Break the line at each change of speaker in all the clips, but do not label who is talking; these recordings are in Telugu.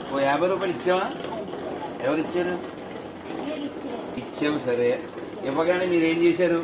ఓ యాభై రూపాయలు ఇచ్చావా ఎవరు ఇచ్చారు
మీరు ఇచ్చారు
ఇచ్చావు సరే ఇవ్వగానే మీరు ఏం చేశారు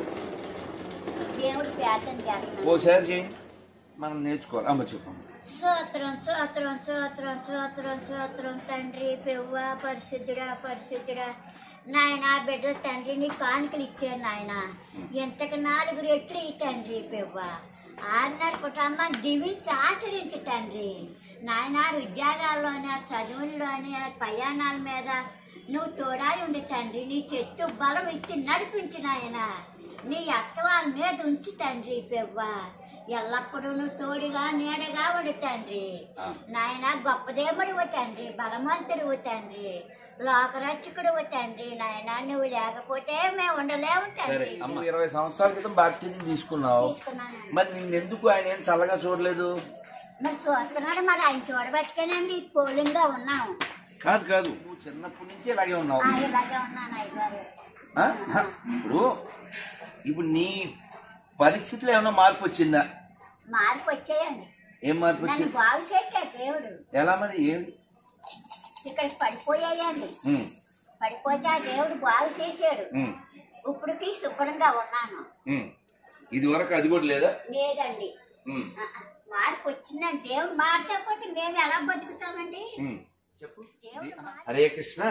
దేవుడు ప్రార్థన చేస్తున్నాం
ఓసారి చేయి మనం నేర్చుకోవాలి అమ్మ చెప్పమ్మ
స్తోత్రం స్తోత్రం స్తోత్రం స్తోత్రం స్తోత్రం తండ్రి పెవ్వ పరిశుద్ధుడా పరిశుద్ధుడా నాయన బిడ్డ తండ్రి నీ కానుకలు ఇచ్చారు నాయన ఎంతకు నాలుగు రెట్లు ఈ తండ్రి పెవ్వ ఆరున్నర కుటుంబం దీవించి ఆచరించి తండ్రి నాయన ఉద్యోగాల్లోనే చదువుల్లోనే ప్రయాణాల మీద నువ్వు తోడాయి ఉండి తండ్రి నీ చెట్టు బలం ఇచ్చి నడిపించి నాయన నీ అత్తవాళ్ళ మీద ఉంచి తండ్రి పెవ్వ ఎల్లప్పుడూ నువ్వు తోడుగా నీడగా ఉండు తండ్రి
ఆ.
నాయన గొప్పదేవుడు తండ్రి బలవంతుడు తండ్రి లోకరక్షకుడు తండ్రి నాయన నువ్వు లేకపోతే మేము ఉండలేము
సరే
తండ్రి
అమ్మ ఇరవై సంవత్సరాల క్రితం బాప్టిజం తీసుకున్నావు
తీసుకున్నానండి
మరి నిన్నెందుకు ఆయన ఏం చల్లగా చూడలేదు
మరి చూస్తున్నాడు మరి ఆయన చూడబట్టుకేనండి పోలింగ్గా ఉన్నాము
కాదు కాదు నువ్వు చిన్నప్పటి నుంచి ఇలాగే ఉన్నావు
ఆ, ఇలాగే ఉన్నాను అయ్యగారు
ఆ? హ, ఇప్పుడు ఇప్పుడు నీ పరిస్థితిలో ఏమైనా మార్పు వచ్చిందా
మార్పు వచ్చాయండి
ఏం మార్పు
నన్ను
వచ్చింది
బాగు చేశాడు దేవుడు
ఎలా మరి ఏమి
ఇక్కడ పడిపోయాయండి
ఉమ్,
పడిపోతే ఆ దేవుడు బాగు చేశాడు
ఉమ్,
ఇప్పటికి శుభ్రంగా ఉన్నాను
ఉమ్. ఇది వరకు అది కూడా లేదా
లేదండి
ఉమ్,
ఆ, ఆ, మార్పు వచ్చిందండి దేవుడు మార్చకపోతే మేము ఎలా బతుకుతామండి
ఉమ్. చెప్పు
దేవుడు
ఇది-
మార్చ-
హరే కృష్ణ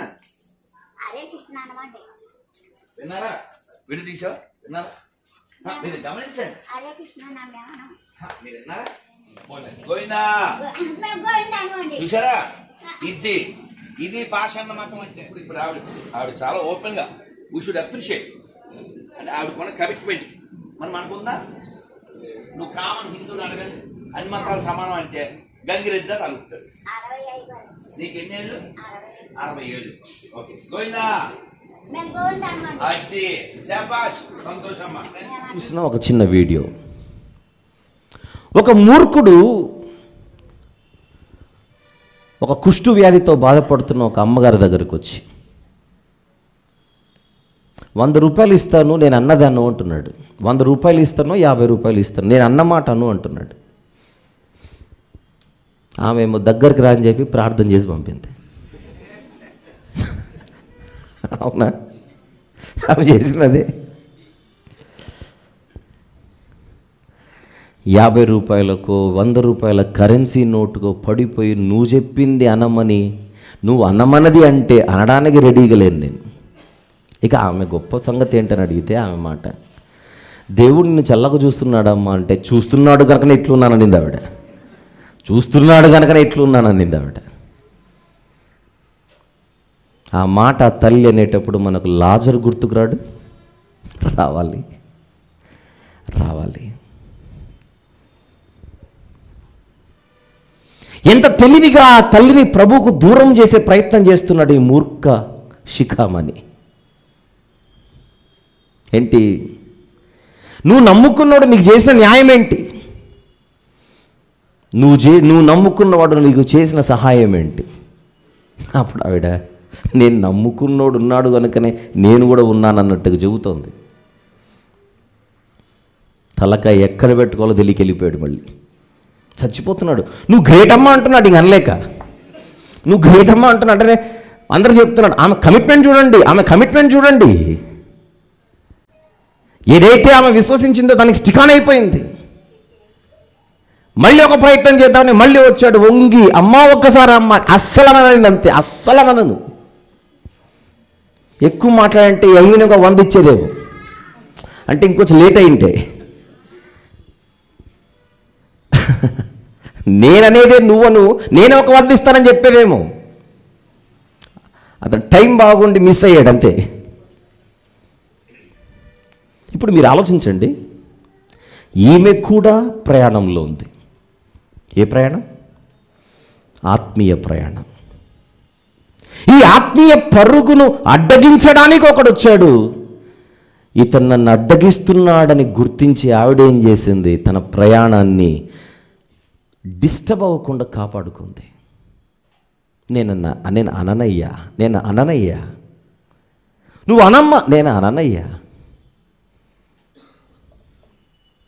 హరే కృష్ణ అనమాట
విన్నారా విడి తీసావు విన్నారా హ, మీరు గమనించండి
హరే కృష్ణ నా మేమనం
హ, మీరు విన్నారా పోనీ. గోవిందా
మేము గోవిందాను అండి
చూసారా ఇది ఇది భాష అన్న మతం అంటే ఇప్పుడు ఇప్పుడు ఆవిడ ఆవిడ చాలా ఓపెన్ గా వీ షుడ్ అప్రిషియేట్ అంటే ఆవిడ కొన్న కమిట్మెంట్ మరి మనకుందా నువ్వు కామన్ హిందువులు అడగండి అన్ని మతాలు సమానం అంటే గంగిరెద్ద తగులుతుంది
అరవై ఐదు
నీకు ఎన్ని ఏళ్ళు
అరవై
అరవై ఏళ్ళు ఓకే గోవిందా
మేము గోవిందాను అండి
అది శాబాష్ సంతోషమ్మా
చూసిన ఒక చిన్న వీడియో ఒక మూర్ఖుడు ఒక కుష్టు వ్యాధితో బాధపడుతున్న ఒక అమ్మగారి దగ్గరికి వచ్చి వంద రూపాయలు ఇస్తాను నేను అన్నదాను అంటున్నాడు వంద రూపాయలు ఇస్తాను యాభై రూపాయలు ఇస్తాను నేను అన్నమాట అను అంటున్నాడు ఆమె ఏమో దగ్గరికి రా అని చెప్పి ప్రార్థన చేసి పంపింది అవునా ఆమె చేసినదే యాభై రూపాయలకో వంద రూపాయల కరెన్సీ నోటుకో పడిపోయి నువ్వు చెప్పింది అనమని నువ్వు అనమన్నది అంటే అనడానికి రెడీగా లేను నేను ఇక ఆమె గొప్ప సంగతి ఏంటని అడిగితే ఆమె మాట దేవుడు నిన్ను చల్లగా చూస్తున్నాడమ్మా అంటే చూస్తున్నాడు కనుకనే ఇట్లున్నాననింది ఆవిడ చూస్తున్నాడు కనుకనే ఇట్లున్నాననింది ఆవిడ ఆ మాట ఆ తల్లి అనేటప్పుడు మనకు లాజర్ గుర్తుకు రాడు రావాలి రావాలి ఎంత తెలివిగా ఆ తల్లిని ప్రభువుకు దూరం చేసే ప్రయత్నం చేస్తున్నాడు ఈ మూర్ఖ శిఖామణి ఏంటి నువ్వు నమ్ముకున్నాడు నీకు చేసిన న్యాయం ఏంటి నువ్వు చే నువ్వు నమ్ముకున్నవాడు నీకు చేసిన సహాయం ఏంటి అప్పుడు ఆవిడ నేను నమ్ముకున్నోడు ఉన్నాడు కనుకనే నేను కూడా ఉన్నానన్నట్టుగా చెబుతోంది తలకాయ ఎక్కడ పెట్టుకోవాలో తెలియక వెళ్ళిపోయాడు మళ్ళీ చచ్చిపోతున్నాడు నువ్వు గ్రేట్ అమ్మ అంటున్నాడు ఇంక అనలేక నువ్వు గ్రేట్ అమ్మ అంటున్నాడు అంటే అందరూ చెప్తున్నాడు ఆమె కమిట్మెంట్ చూడండి ఆమె కమిట్మెంట్ చూడండి ఏదైతే ఆమె విశ్వసించిందో దానికి స్టికాన్ అయిపోయింది మళ్ళీ ఒక ప్రయత్నం చేద్దామని మళ్ళీ వచ్చాడు వంగి అమ్మ ఒక్కసారి అమ్మ అస్సలు అనని అంతే అస్సలు అనను ఎక్కువ మాట్లాడంటే అయిన ఒక వంద ఇచ్చేదేమో అంటే ఇంకొంచెం లేట్ అయింటే నేననేదే నువ్వను నేనే ఒక వంద ఇస్తానని చెప్పేదేమో అతను టైం బాగుండి మిస్ అయ్యాడు అంతే ఇప్పుడు మీరు ఆలోచించండి ఈమె కూడా ప్రయాణంలో ఉంది ఏ ప్రయాణం ఆత్మీయ ప్రయాణం ఈ ఆత్మీయ పరుగును అడ్డగించడానికి ఒకడు వచ్చాడు ఇతను నన్ను అడ్డగిస్తున్నాడని గుర్తించి ఆవిడేం చేసింది తన ప్రయాణాన్ని డిస్టర్బ్ అవ్వకుండా కాపాడుకుంది నేను అన్న- నేను అననయ్యా నేను అననయ్యా నువ్వు అనమ్మ నేను అననయ్యా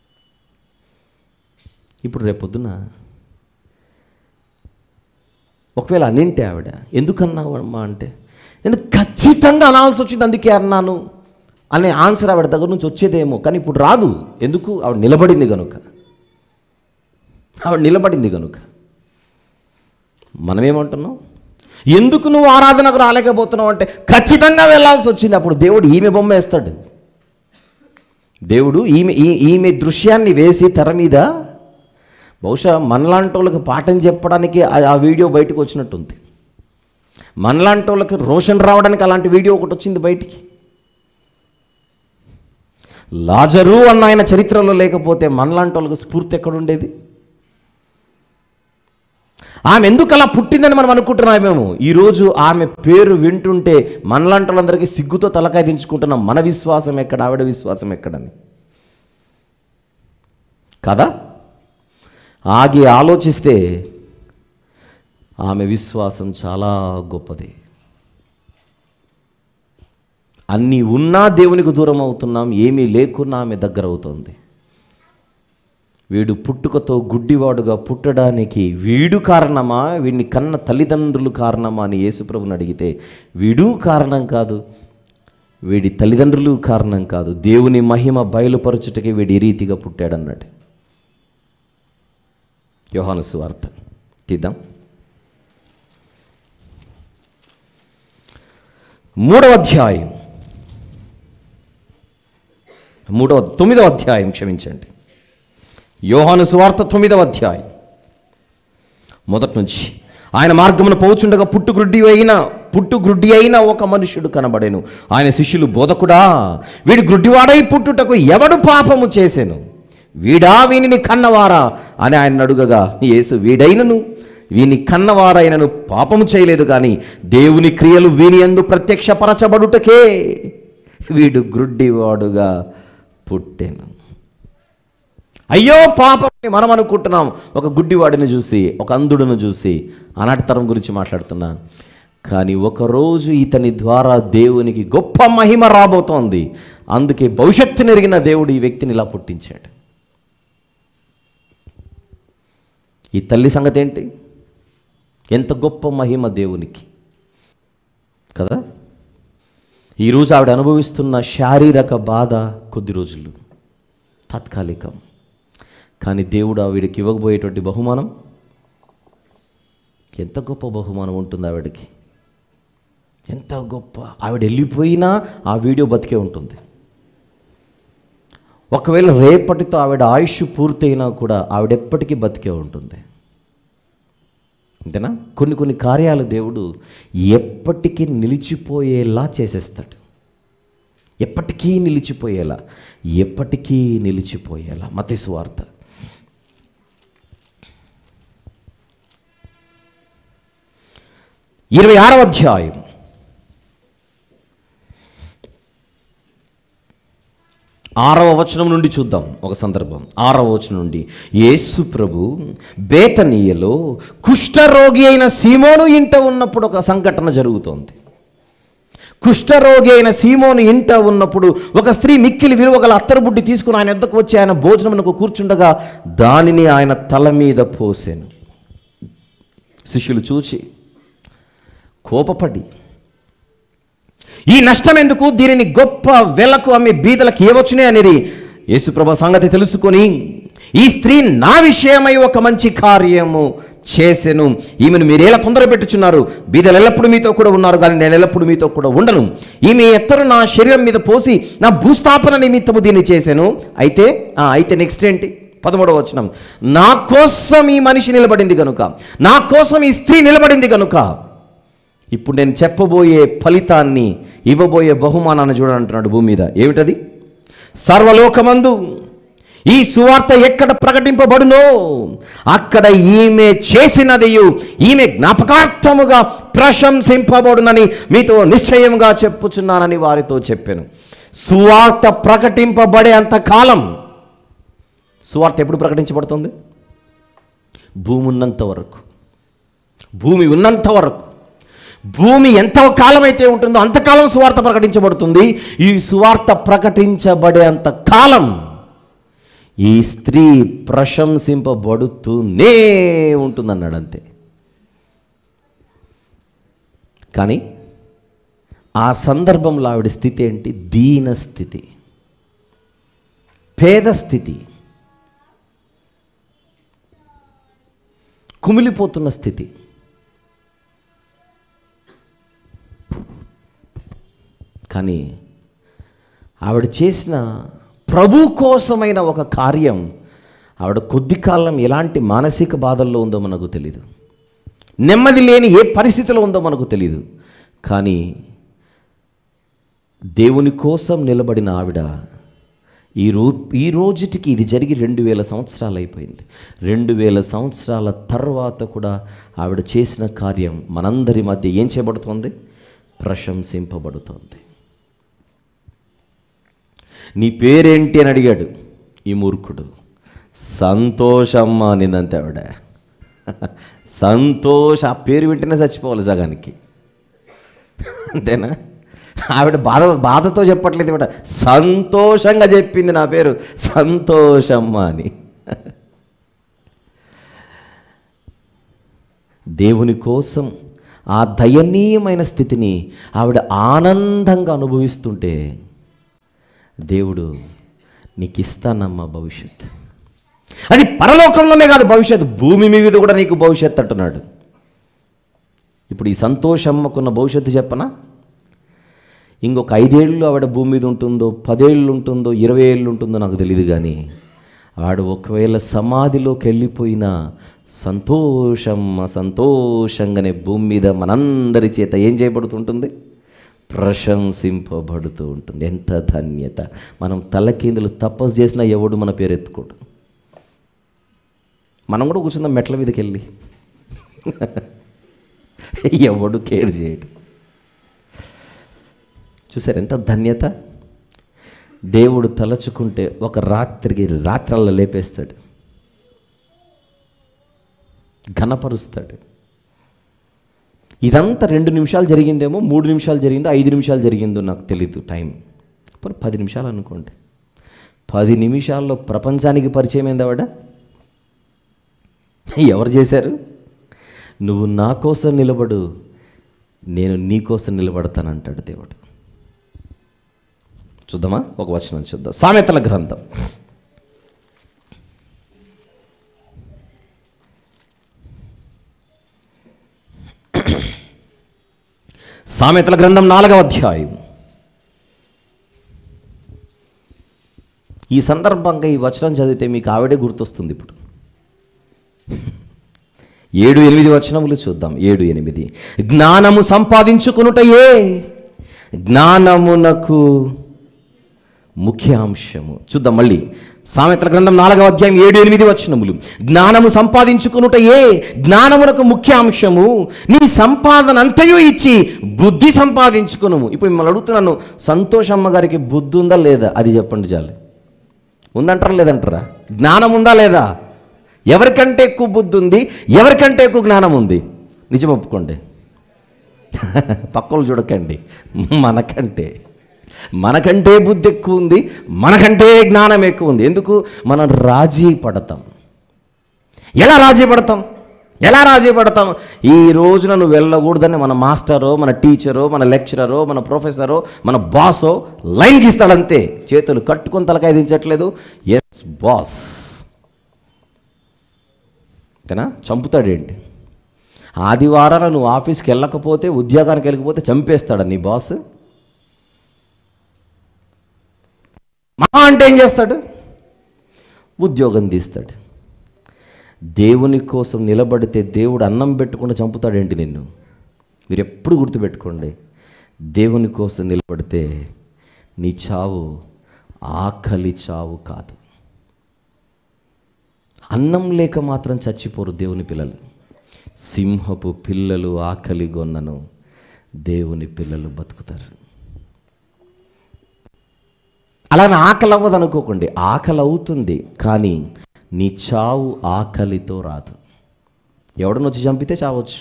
ఇప్పుడు రేపొద్దున ఒకవేళ అనింటే ఆవిడ ఎందుకన్నావమ్మా అంటే నేను ఖచ్చితంగా అనాల్సి వచ్చింది అందుకే అన్నాను అనే ఆన్సర్ ఆవిడ దగ్గర నుంచి వచ్చేదేమో కానీ ఇప్పుడు రాదు ఎందుకు ఆవిడ నిలబడింది కనుక ఆవిడ నిలబడింది కనుక మనమేమంటున్నాం ఎందుకు నువ్వు ఆరాధనకు రాలేకపోతున్నావు అంటే ఖచ్చితంగా వెళ్ళాల్సి వచ్చింది అప్పుడు దేవుడు ఈమె బొమ్మ వేస్తాడు దేవుడు ఈమె ఈ- ఈమె దృశ్యాన్ని వేసి తెర మీద బహుశా మనలాంటి వాళ్ళకి పాఠం చెప్పడానికి ఆ- ఆ వీడియో బయటకు వచ్చినట్టుంది మనలాంటి వాళ్ళకి రోషన్ రావడానికి అలాంటి వీడియో ఒకటి వచ్చింది బయటికి లాజరు అన్న ఆయన చరిత్రలో లేకపోతే మనలాంటి వాళ్ళకి స్ఫూర్తి ఎక్కడుండేది ఆమె ఎందుకు అలా పుట్టిందని మనం అనుకుంటున్నామేమో ఈరోజు ఆమె పేరు వింటుంటే మనలాంటి వాళ్ళందరికీ సిగ్గుతో తలకాయ దించుకుంటున్నాం మన విశ్వాసం ఎక్కడ ఆవిడ విశ్వాసం ఎక్కడని కదా ఆగి ఆలోచిస్తే ఆమె విశ్వాసం చాలా గొప్పది అన్నీ ఉన్నా దేవునికి దూరం అవుతున్నాం ఏమీ లేకున్నా ఆమె దగ్గర అవుతుంది వీడు పుట్టుకతో గుడ్డివాడుగా పుట్టడానికి వీడు కారణమా వీడిని కన్న తల్లిదండ్రులు కారణమా అని యేసుప్రభుని అడిగితే వీడు కారణం కాదు వీడి తల్లిదండ్రులు కారణం కాదు దేవుని మహిమ బయలుపరచుటకి వీడు ఈ రీతిగా పుట్టాడన్నాడు యోహాను సువార్త తీద్దాం మూడవ అధ్యాయం మూడవ తొమ్మిదవ అధ్యాయం క్షమించండి యోహాను సువార్త తొమ్మిదవ అధ్యాయం మొదటి నుంచి ఆయన మార్గమును పోచుండగా పుట్టుగ్రుడ్డి అయిన పుట్టుగ్రుడ్డి అయిన ఒక మనుష్యుడు కనబడెను ఆయన శిష్యులు బోధకుడా వీడు గ్రుడ్డివాడై పుట్టుటకు ఎవడు పాపము చేసెను వీడా వీనిని కన్నవారా అని ఆయన అడుగగా యేసు వీడైనను వీని కన్నవారైనను పాపము చేయలేదు కానీ దేవుని క్రియలు వీని ఎందు ప్రత్యక్షపరచబడుటకే వీడు గ్రుడ్డివాడుగా పుట్టెను అయ్యో పాపం అని మనం అనుకుంటున్నాం ఒక గుడ్డివాడిని చూసి ఒక అంధుడును చూసి ఆనాటి తరం గురించి మాట్లాడుతున్నా కానీ ఒకరోజు ఇతని ద్వారా దేవునికి గొప్ప మహిమ రాబోతోంది అందుకే భవిష్యత్తు నెరిగిన దేవుడు ఈ వ్యక్తిని ఇలా పుట్టించాడు ఈ తల్లి సంగతి ఏంటి ఎంత గొప్ప మహిమ దేవునికి కదా ఈరోజు ఆవిడ అనుభవిస్తున్న శారీరక బాధ కొద్ది రోజులు తాత్కాలికం కానీ దేవుడు ఆవిడకి ఇవ్వకపోయేటువంటి బహుమానం ఎంత గొప్ప బహుమానం ఉంటుంది ఆవిడకి ఎంత గొప్ప ఆవిడ వెళ్ళిపోయినా ఆ వీడియో బతికే ఉంటుంది ఒకవేళ రేపటితో ఆవిడ ఆయుష్ పూర్తయినా కూడా ఆవిడ ఎప్పటికీ బతికే ఉంటుంది అంతేనా కొన్ని కొన్ని కార్యాలు దేవుడు ఎప్పటికీ నిలిచిపోయేలా చేసేస్తాడు ఎప్పటికీ నిలిచిపోయేలా ఎప్పటికీ నిలిచిపోయేలా మతేసు వార్త ఇరవై ఆరవ అధ్యాయం ఆరవ వచనం నుండి చూద్దాం ఒక సందర్భం ఆరవ వచనం నుండి యేసు ప్రభు బేతనీయలో కుష్ఠరోగి అయిన సీమోను ఇంట ఉన్నప్పుడు ఒక సంఘటన జరుగుతోంది కుష్ఠరోగి అయిన సీమోను ఇంట ఉన్నప్పుడు ఒక స్త్రీ మిక్కిలి విలువ గల అత్తరుబుడ్డి తీసుకుని ఆయన ఎద్దకు వచ్చి ఆయన భోజనమునకు కూర్చుండగా దానిని ఆయన తల మీద పోసాను శిష్యులు చూచి కోపపడి ఈ నష్టం ఎందుకు దీనిని గొప్ప వెలకు అమ్మి బీదలకు ఏవచ్చునే అనేది యేసుప్రభ సంగతి తెలుసుకొని ఈ స్త్రీ నా విషయమై ఒక మంచి కార్యము చేసెను ఈమెను మీరేలా తొందర పెట్టుచున్నారు బీదలు ఎల్లప్పుడు మీతో కూడా ఉన్నారు కానీ నేను ఎల్లప్పుడు మీతో కూడా ఉండను ఈమె ఎత్తరు నా శరీరం మీద పోసి నా భూస్థాపన నిమిత్తము దీన్ని చేశాను అయితే ఆ, అయితే నెక్స్ట్ ఏంటి పదమూడవ వచనం నా కోసం ఈ మనిషి నిలబడింది కనుక నా కోసం ఈ స్త్రీ నిలబడింది కనుక ఇప్పుడు నేను చెప్పబోయే ఫలితాన్ని ఇవ్వబోయే బహుమానాన్ని చూడంటున్నాడు భూమి మీద ఏమిటది సర్వలోకమందు ఈ సువార్త ఎక్కడ ప్రకటింపబడునో అక్కడ ఈమె చేసినదియు ఈమె జ్ఞాపకార్థముగా ప్రశంసింపబడునని మీతో నిశ్చయంగా చెప్పుచున్నానని వారితో చెప్పాను సువార్త ప్రకటింపబడే అంత కాలం సువార్త ఎప్పుడు ప్రకటించబడుతుంది భూమి ఉన్నంత వరకు భూమి ఉన్నంత వరకు భూమి ఎంత కాలం అయితే ఉంటుందో అంతకాలం సువార్త ప్రకటించబడుతుంది ఈ సువార్త ప్రకటించబడే అంత కాలం ఈ స్త్రీ ప్రశంసింపబడుతూనే ఉంటుందన్నాడు అంతే కానీ ఆ సందర్భంలో ఆవిడ స్థితి ఏంటి దీన స్థితి పేద స్థితి కుమిలిపోతున్న స్థితి కానీ ఆవిడ చేసిన ప్రభు కోసమైన ఒక కార్యం ఆవిడ కొద్ది కాలం ఎలాంటి మానసిక బాధల్లో ఉందో మనకు తెలియదు నెమ్మది లేని ఏ పరిస్థితిలో ఉందో మనకు తెలియదు కానీ దేవుని కోసం నిలబడిన ఆవిడ ఈ రో ఈ రోజుటికి ఇది జరిగి రెండు వేల సంవత్సరాలు అయిపోయింది రెండు వేల సంవత్సరాల తర్వాత కూడా ఆవిడ చేసిన కార్యం మనందరి మధ్య ఏం చేయబడుతోంది ప్రశంసింపబడుతోంది నీ పేరేంటి అని అడిగాడు ఈ మూర్ఖుడు సంతోషమ్మ అనిందంతే ఆవిడ సంతోష్ ఆ పేరు వింటేనే చచ్చిపోవాలి సగానికి అంతేనా ఆవిడ బాధ బాధతో చెప్పట్లేదు ఇవిడ సంతోషంగా చెప్పింది నా పేరు సంతోషమ్మ అని దేవుని కోసం ఆ దయనీయమైన స్థితిని ఆవిడ ఆనందంగా అనుభవిస్తుంటే దేవుడు నీకు ఇస్తానమ్మా భవిష్యత్ అది పరలోకంలోనే కాదు భవిష్యత్ భూమి మీద కూడా నీకు భవిష్యత్ అంటున్నాడు ఇప్పుడు ఈ సంతోషమ్మకున్న భవిష్యత్తు చెప్పనా ఇంకొక ఐదేళ్ళు ఆవిడ భూమి మీద ఉంటుందో పదేళ్ళు ఉంటుందో ఇరవై ఏళ్ళు ఉంటుందో నాకు తెలియదు కానీ ఆవిడ ఒకవేళ సమాధిలోకి వెళ్ళిపోయినా సంతోషమ్మ సంతోషంగానే భూమి మీద మనందరి చేత ఏం చేయబడుతుంటుంది ప్రశంసింపబడుతూ ఉంటుంది ఎంత ధన్యత మనం తలకిందులు తపస్సు చేసినా ఎవడు మన పేరు ఎత్తుకోడు మనం కూడా కూర్చుందాం మెట్ల మీదకి వెళ్ళి ఎవడు కేర్ చేయడు చూసారు ఎంత ధన్యత దేవుడు తలచుకుంటే ఒక రాత్రికి రాత్రల్లో లేపేస్తాడు ఘనపరుస్తాడు ఇదంతా రెండు నిమిషాలు జరిగిందేమో మూడు నిమిషాలు జరిగిందో ఐదు నిమిషాలు జరిగిందో నాకు తెలీదు టైం ఇప్పుడు పది నిమిషాలు అనుకోండి పది నిమిషాల్లో ప్రపంచానికి పరిచయం ఏందావాడ ఎవరు చేశారు నువ్వు నా కోసం నిలబడు నేను నీ కోసం నిలబడతానంటాడు దేవుడు చూద్దామా ఒక వచనం చూద్దాం సామెతల గ్రంథం సామెతల గ్రంథం నాలుగవ అధ్యాయం ఈ సందర్భంగా ఈ వచనం చదివితే మీకు ఆవిడే గుర్తొస్తుంది ఇప్పుడు ఏడు ఎనిమిది వచనములు చూద్దాం ఏడు ఎనిమిది జ్ఞానము సంపాదించుకునుటయే జ్ఞానమునకు ముఖ్యాంశము చూద్దాం మళ్ళీ సామెతల గ్రంథం నాలుగవ అధ్యాయం ఏడు ఎనిమిది వచనములు జ్ఞానము సంపాదించుకునుటయే జ్ఞానమునకు ముఖ్యాంశము నీ సంపాదన అంతయు ఇచ్చి బుద్ధి సంపాదించుకును ఇప్పుడు మిమ్మల్ని అడుగుతున్నాను సంతోషమ్మ గారికి బుద్ధి ఉందా లేదా అది చెప్పండి చాలు ఉందంటారా లేదంటారా జ్ఞానం ఉందా లేదా ఎవరికంటే ఎక్కువ బుద్ధి ఉంది ఎవరికంటే ఎక్కువ జ్ఞానం ఉంది నిజం ఒప్పుకోండి పక్కలు చూడకండి మనకంటే మనకంటే బుద్ధి ఎక్కువ ఉంది మనకంటే జ్ఞానం ఎక్కువ ఉంది ఎందుకు మనం రాజీ పడతాం ఎలా రాజీ పడతాం ఎలా రాజీ పడతాం ఈ రోజున నువ్వు వెళ్ళకూడదని మన మాస్టరో మన టీచరో మన లెక్చరరో మన ప్రొఫెసరో మన బాసో లైన్ గీస్తాడంతే చేతులు కట్టుకొని తలకాయ దించట్లేదు ఎస్ బాస్ అంతేనా చంపుతాడేంటి ఆదివారాన నువ్వు ఆఫీస్కి వెళ్ళకపోతే ఉద్యోగానికి వెళ్ళకపోతే చంపేస్తాడా నీ బాస్ మా అంటే ఏం చేస్తాడు ఉద్యోగం తీస్తాడు దేవుని కోసం నిలబడితే దేవుడు అన్నం పెట్టకుండా చంపుతాడేంటి నిన్ను మీరు ఎప్పుడు గుర్తుపెట్టుకోండి దేవుని కోసం నిలబడితే నీ చావు ఆకలి చావు కాదు అన్నం లేక మాత్రం చచ్చిపోరు దేవుని పిల్లలు సింహపు పిల్లలు ఆకలి గొన్నను దేవుని పిల్లలు బతుకుతారు అలానే ఆకలి అవ్వదు అనుకోకండి ఆకలి అవుతుంది కానీ నీ చావు ఆకలితో రాదు ఎవడనొచ్చి చంపితే చావచ్చు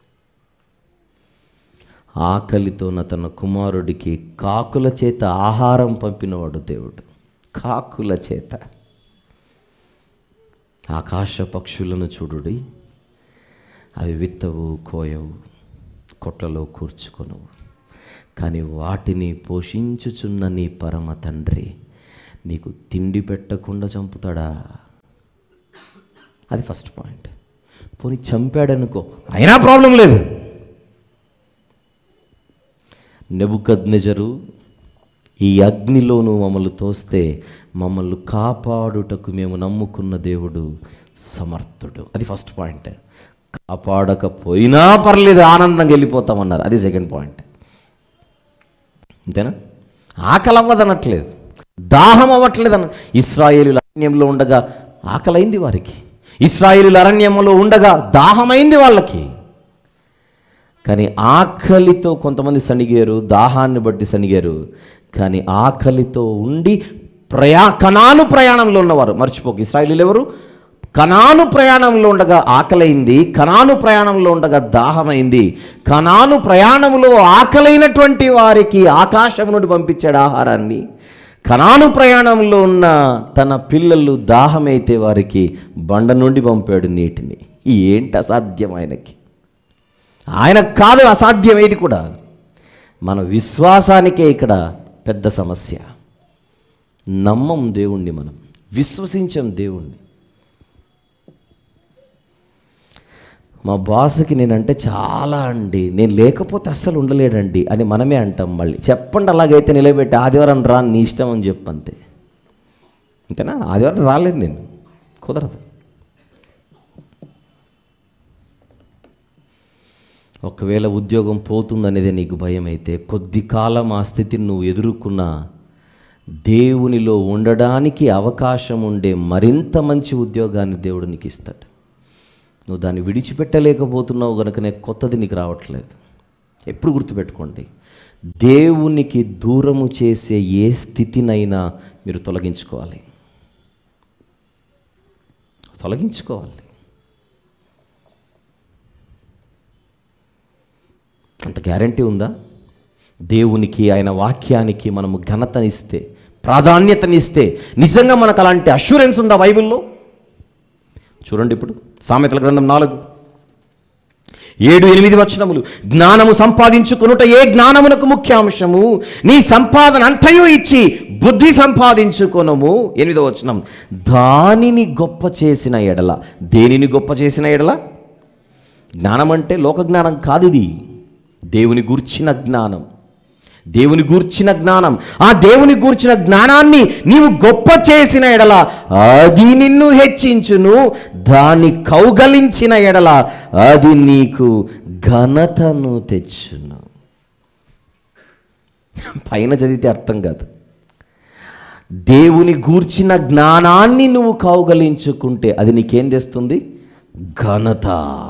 ఆకలితో నా తన కుమారుడికి కాకుల చేత ఆహారం పంపినవాడు దేవుడు కాకుల చేత ఆకాశ పక్షులను చూడుడి అవి విత్తవు కోయవు కొట్లలో కూర్చుకొను కానీ వాటిని పోషించుచున్న నీ పరమ తండ్రి నీకు తిండి పెట్టకుండా చంపుతాడా అది ఫస్ట్ పాయింట్ పోనీ చంపాడనుకో అయినా ప్రాబ్లం లేదు నెబుకద్నెజరు ఈ అగ్నిలోను మమ్మల్ని తోస్తే మమ్మల్ని కాపాడుటకు మేము నమ్ముకున్న దేవుడు సమర్థుడు అది ఫస్ట్ పాయింట్ కాపాడకపోయినా పర్లేదు ఆనందంగా వెళ్ళిపోతామన్నారు అది సెకండ్ పాయింట్ అంతేనా ఆకలి అవ్వదనట్లేదు దాహం అవ్వట్లేదు అన్న ఇస్రాయేలుల అరణ్యంలో ఉండగా ఆకలైంది వారికి ఇస్రాయేలుల అరణ్యంలో ఉండగా దాహమైంది వాళ్ళకి కానీ ఆకలితో కొంతమంది సణిగారు దాహాన్ని బట్టి సణిగారు కానీ ఆకలితో ఉండి ప్రయా కణాను ప్రయాణంలో ఉన్నవారు మర్చిపోక ఇస్రాయిలీలు ఎవరు కణాను ప్రయాణంలో ఉండగా ఆకలైంది కణాను ప్రయాణంలో ఉండగా దాహమైంది కణాను ప్రయాణంలో ఆకలైనటువంటి వారికి ఆకాశం నుండి పంపించాడు ఆహారాన్ని కణాను ప్రయాణంలో ఉన్న తన పిల్లలు దాహమైతే వారికి బండ నుండి పంపాడు నీటిని ఏంటి అసాధ్యం ఆయనకి ఆయన కాదు అసాధ్యం ఏది కూడా మన విశ్వాసానికే ఇక్కడ పెద్ద సమస్య నమ్మం దేవుణ్ణి మనం విశ్వసించం దేవుణ్ణి మా బాస్కి నేనంటే చాలా అండి నేను లేకపోతే అస్సలు ఉండలేడండి అని మనమే అంటాం మళ్ళీ చెప్పండి అలాగైతే నిలబెట్టి ఆదివారం రా నీ ఇష్టం అని చెప్పంతే అంతేనా ఆదివారం రాలేదు నేను కుదరదు ఒకవేళ ఉద్యోగం పోతుందనేది నీకు భయం అయితే కొద్ది కాలం ఆ స్థితిని నువ్వు ఎదుర్కొన్నా దేవునిలో ఉండడానికి అవకాశం ఉండే మరింత మంచి ఉద్యోగాన్ని దేవుడు నీకు ఇస్తాడు నువ్వు దాన్ని విడిచిపెట్టలేకపోతున్నావు కనుకనే కొత్తది నీకు రావట్లేదు ఎప్పుడు గుర్తుపెట్టుకోండి దేవునికి దూరము చేసే ఏ స్థితినైనా మీరు తొలగించుకోవాలి తొలగించుకోవాలి అంత గ్యారంటీ ఉందా దేవునికి ఆయన వాక్యానికి మనము ఘనతనిస్తే ప్రాధాన్యతనిస్తే నిజంగా మనకు అలాంటి అష్యూరెన్స్ ఉందా బైబిల్లో చూడండి ఇప్పుడు సామెతల గ్రంథం నాలుగు ఏడు ఎనిమిది వచనములు జ్ఞానము సంపాదించుకొనుట ఏ జ్ఞానమునకు ముఖ్య అంశము నీ సంపాదన అంతయు ఇచ్చి బుద్ధి సంపాదించుకొనము ఎనిమిదో వచనం దానిని గొప్ప చేసిన ఎడల దేనిని గొప్ప చేసిన ఎడల జ్ఞానం అంటే లోక జ్ఞానం కాదు ఇది దేవుని గూర్చిన జ్ఞానం దేవుని గూర్చిన జ్ఞానం ఆ దేవుని గూర్చిన జ్ఞానాన్ని నీవు గొప్ప చేసిన ఎడల అది నిన్ను హెచ్చించును దాన్ని కౌగలించిన ఎడల అది నీకు ఘనతను తెచ్చును పైన చదివితే అర్థం కాదు దేవుని గూర్చిన జ్ఞానాన్ని నువ్వు కౌగలించుకుంటే అది నీకేం తెస్తుంది ఘనత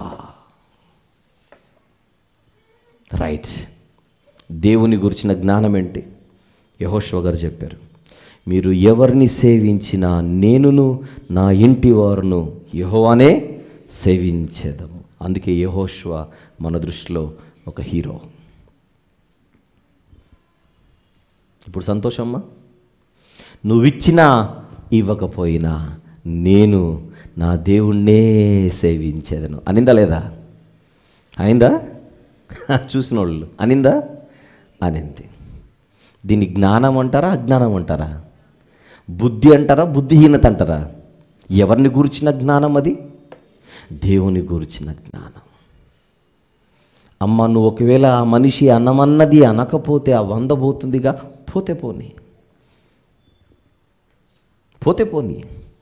రైట్ దేవుని గురించిన జ్ఞానం ఏంటి యహోశివ గారు చెప్పారు మీరు ఎవరిని సేవించినా నేనును నా ఇంటి వారును యహోవానే సేవించేదము అందుకే యహోశివ మన దృష్టిలో ఒక హీరో ఇప్పుడు సంతోషమ్మా నువ్విచ్చినా ఇవ్వకపోయినా నేను నా దేవుణ్ణే సేవించేదను అనిందా లేదా అయిందా చూసిన వాళ్ళు అనిందా అనింది దీన్ని జ్ఞానం అంటారా అజ్ఞానం అంటారా బుద్ధి అంటారా బుద్ధిహీనత అంటారా ఎవరిని గురించిన జ్ఞానం అది దేవుని గురించిన జ్ఞానం అమ్మ నువ్వు ఒకవేళ ఆ మనిషి అన్నమన్నది అనకపోతే ఆ వంద పోతుందిగా పోతే పోని పోతే పోని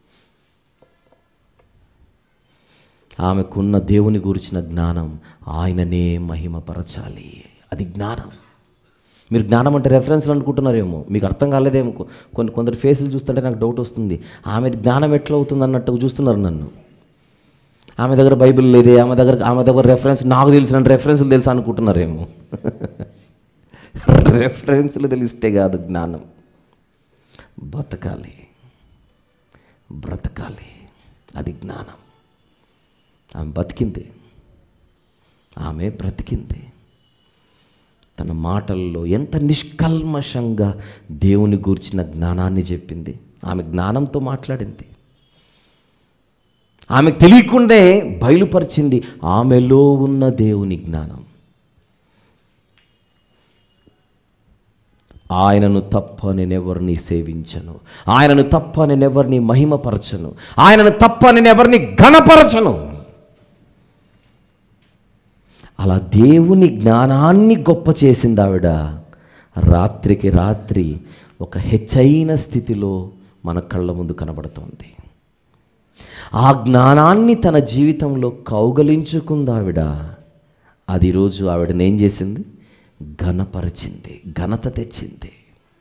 ఆమెకున్న దేవుని గురించిన జ్ఞానం ఆయననే మహిమపరచాలి అది జ్ఞానం మీరు జ్ఞానం అంటే రెఫరెన్స్లు అనుకుంటున్నారేమో మీకు అర్థం కాలేదేమో కొ- కొన్ని కొందరు ఫేసులు చూస్తుంటే నాకు డౌట్ వస్తుంది ఆమె జ్ఞానం ఎట్లా అవుతుంది అన్నట్టు చూస్తున్నారు నన్ను ఆమె దగ్గర బైబిల్ లేదే ఆమె దగ్గర ఆమె దగ్గర రెఫరెన్స్ నాకు తెలిసిన రెఫరెన్స్లు తెలుసు అనుకుంటున్నారేమో రెఫరెన్స్లు తెలిస్తే కాదు జ్ఞానం బతకాలి బ్రతకాలి అది జ్ఞానం ఆమె బతికింది ఆమె బ్రతికింది తన మాటల్లో ఎంత నిష్కల్మషంగా దేవుని గూర్చిన జ్ఞానాన్ని చెప్పింది ఆమె జ్ఞానంతో మాట్లాడింది ఆమెకు తెలియకుండే బయలుపరిచింది ఆమెలో ఉన్న దేవుని జ్ఞానం ఆయనను తప్ప నేనెవరిని సేవించను ఆయనను తప్ప నేనెవరిని మహిమపరచను ఆయనను తప్ప నేనెవరిని ఘనపరచను అలా దేవుని జ్ఞానాన్ని గొప్ప చేసింది ఆవిడ రాత్రికి రాత్రి ఒక హెచ్చైన స్థితిలో మన కళ్ళ ముందు కనబడుతోంది ఆ జ్ఞానాన్ని తన జీవితంలో కౌగలించుకుంది ఆవిడ అది ఈరోజు ఆవిడని ఏం చేసింది ఘనపరిచింది ఘనత తెచ్చింది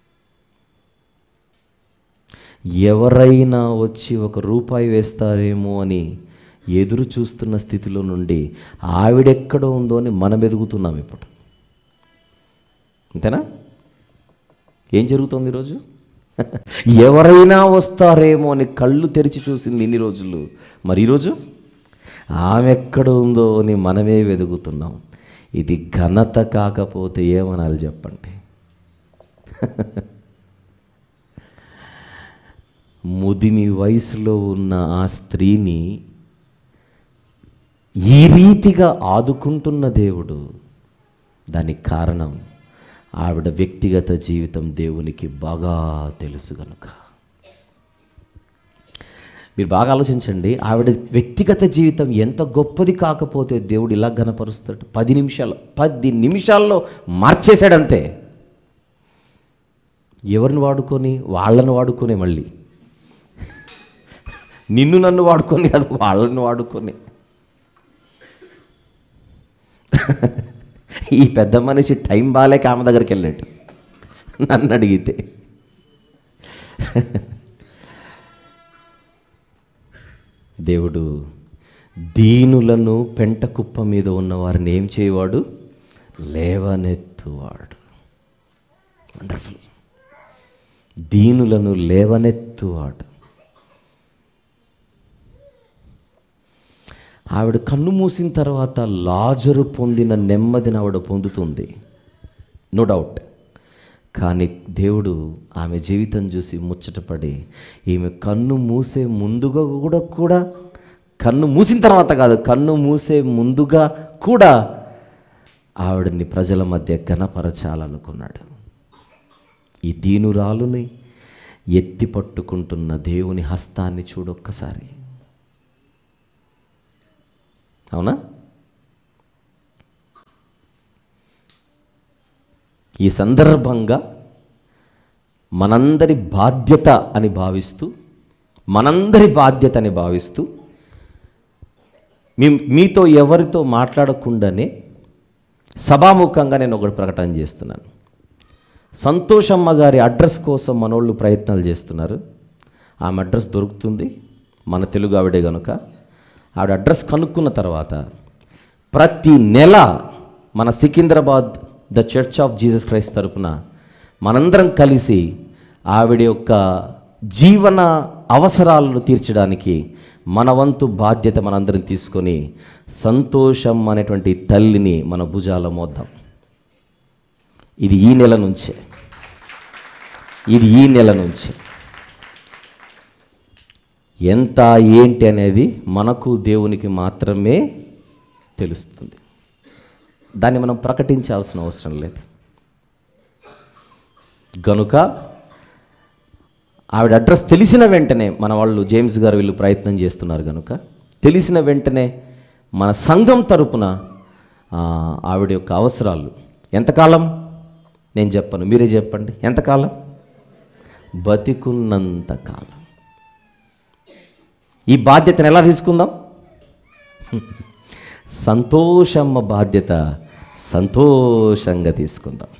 ఎవరైనా వచ్చి ఒక రూపాయి వేస్తారేమో అని ఎదురు చూస్తున్న స్థితిలో నుండి ఆవిడెక్కడ ఉందో అని మనం ఎదుగుతున్నాం ఇప్పుడు అంతేనా ఏం జరుగుతోంది ఈరోజు ఎవరైనా వస్తారేమో అని కళ్ళు తెరిచి చూసింది ఇన్ని రోజులు మరి ఈరోజు ఆమె ఎక్కడ ఉందో అని మనమే వెతుకుతున్నాం ఇది ఘనత కాకపోతే ఏమనాలి చెప్పండి ముదిమి వయసులో ఉన్న ఆ స్త్రీని ఈ రీతిగా ఆదుకుంటున్న దేవుడు దానికి కారణం ఆవిడ వ్యక్తిగత జీవితం దేవునికి బాగా తెలుసు కనుక మీరు బాగా ఆలోచించండి ఆవిడ వ్యక్తిగత జీవితం ఎంత గొప్పది కాకపోతే దేవుడు ఇలా ఘనపరుస్తాడు పది నిమిషాలు పది నిమిషాల్లో మార్చేశాడంతే ఎవరిని వాడుకొని వాళ్ళని వాడుకొని మళ్ళీ నిన్ను నన్ను వాడుకొని కాదు వాళ్ళని వాడుకొని ఈ పెద్ద మనిషి టైం బాగాలేక ఆమె దగ్గరికి వెళ్ళాడు నన్ను అడిగితే దేవుడు దీనులను పెంట కుప్ప మీద ఉన్న వారిని ఏం చేయవాడు లేవనెత్తువాడు వండర్ఫుల్ దీనులను లేవనెత్తువాడు ఆవిడ కన్ను మూసిన తర్వాత లాజరు పొందిన నెమ్మదిని ఆవిడ పొందుతుంది నో డౌట్ కానీ దేవుడు ఆమె జీవితం చూసి ముచ్చటపడి ఈమె కన్ను మూసే ముందుగా కూడా కూడా కన్ను మూసిన తర్వాత కాదు కన్ను మూసే ముందుగా కూడా ఆవిడని ప్రజల మధ్య ఘనపరచాలనుకున్నాడు ఈ దీనురాలుని ఎత్తి పట్టుకుంటున్న దేవుని హస్తాన్ని చూడొక్కసారి అవునా ఈ సందర్భంగా మనందరి బాధ్యత అని భావిస్తూ మనందరి బాధ్యత అని భావిస్తూ మీ మీతో ఎవరితో మాట్లాడకుండానే సభాముఖంగా నేను ఒకటి ప్రకటన చేస్తున్నాను సంతోషమ్మ గారి అడ్రస్ కోసం మనోళ్ళు ప్రయత్నాలు చేస్తున్నారు ఆమె అడ్రస్ దొరుకుతుంది మన తెలుగు ఆవిడే కనుక ఆవిడ అడ్రస్ కనుక్కున్న తర్వాత ప్రతి నెల మన Secunderabad the church of Jesus Christ తరపున మనందరం కలిసి ఆవిడ యొక్క జీవన అవసరాలను తీర్చడానికి మన వంతు బాధ్యత మనందరం తీసుకొని సంతోషం అనేటువంటి తల్లిని మన భుజాల మోద్దాం ఇది ఈ నెల నుంచే ఇది ఈ నెల నుంచే ఎంత ఏంటి అనేది మనకు దేవునికి మాత్రమే తెలుస్తుంది దాన్ని మనం ప్రకటించాల్సిన అవసరం లేదు గనుక ఆవిడ అడ్రస్ తెలిసిన వెంటనే మన వాళ్ళు జేమ్స్ గారు వీళ్ళు ప్రయత్నం చేస్తున్నారు కనుక తెలిసిన వెంటనే మన సంఘం తరపున ఆ, ఆవిడ యొక్క అవసరాలు ఎంతకాలం నేను చెప్పను మీరే చెప్పండి ఎంతకాలం బతికున్నంత కాలం ఈ బాధ్యతను ఎలా తీసుకుందాం సంతోషమ్మ బాధ్యత సంతోషంగా తీసుకుందాం